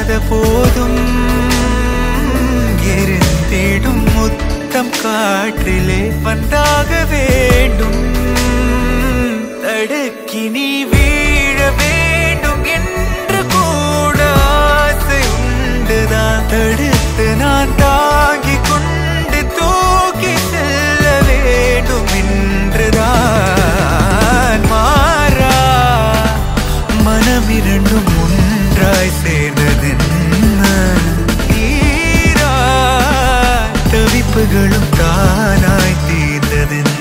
இல்லாத போதும் எரிந்திடும் முத்தம் காற்றிலே வந்தாக வேண்டும் தடுக்கி நீ வீழ வேண்டும் என்று கூட ஆசை உண்டுதான் தடுத்து நான் தாங்கிக் கொண்டு தூக்கி செல்ல வேண்டும் என்றுதான் மாறா மனம் இரண்டும் ஒன்றாய் சேர்ந்ததென்ன ஈரா தவிப்புகளும் தானாய் தீர்ந்ததென்ன